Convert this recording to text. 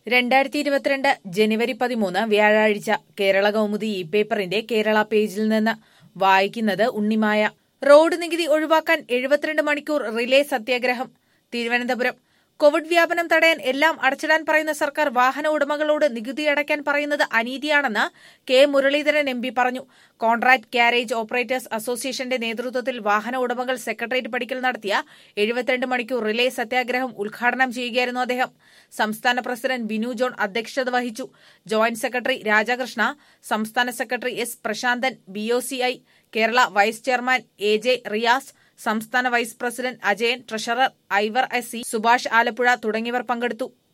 രണ്ടായിരത്തി ഇരുപത്തിരണ്ട് ജനുവരി പതിമൂന്ന് വ്യാഴാഴ്ച കേരള കൗമുദി ഇ പേപ്പറിന്റെ കേരള പേജിൽ നിന്ന് വായിക്കുന്നത് ഉണ്ണിമായ റോഡ് നികുതി ഒഴിവാക്കാൻ എഴുപത്തിരണ്ട് മണിക്കൂർ റിലേ സത്യാഗ്രഹം തിരുവനന്തപുരം കോവിഡ് വ്യാപനം തടയാൻ എല്ലാം അടച്ചിടാൻ പറയുന്ന സർക്കാർ വാഹന ഉടമകളോട് നികുതി അടയ്ക്കാൻ പറയുന്നത് അനീതിയാണെന്ന് കെ മുരളീധരൻ എം പി പറഞ്ഞു കോൺട്രാക്ട് കാരേജ് ഓപ്പറേറ്റേഴ്സ് അസോസിയേഷന്റെ നേതൃത്വത്തിൽ വാഹന ഉടമകൾ സെക്രട്ടേറിയറ്റ് പടിക്കൽ നടത്തിയ എഴുപത്തിരണ്ട് മണിക്കൂർ റിലേ സത്യാഗ്രഹം ഉദ്ഘാടനം ചെയ്യുകയായിരുന്നു അദ്ദേഹം സംസ്ഥാന പ്രസിഡന്റ് ബിനു ജോൺ അധ്യക്ഷത വഹിച്ചു ജോയിന്റ് സെക്രട്ടറി രാജകൃഷ്ണ സംസ്ഥാന secretary S Prasanthan BOCI Kerala vice chairman A J Riyas സംസ്ഥാന വൈസ് പ്രസിഡന്റ് അജയൻ ട്രഷറർ ഐവർ എസ് സി സുഭാഷ് ആലപ്പുഴ തുടങ്ങിയവർ പങ്കെടുത്തു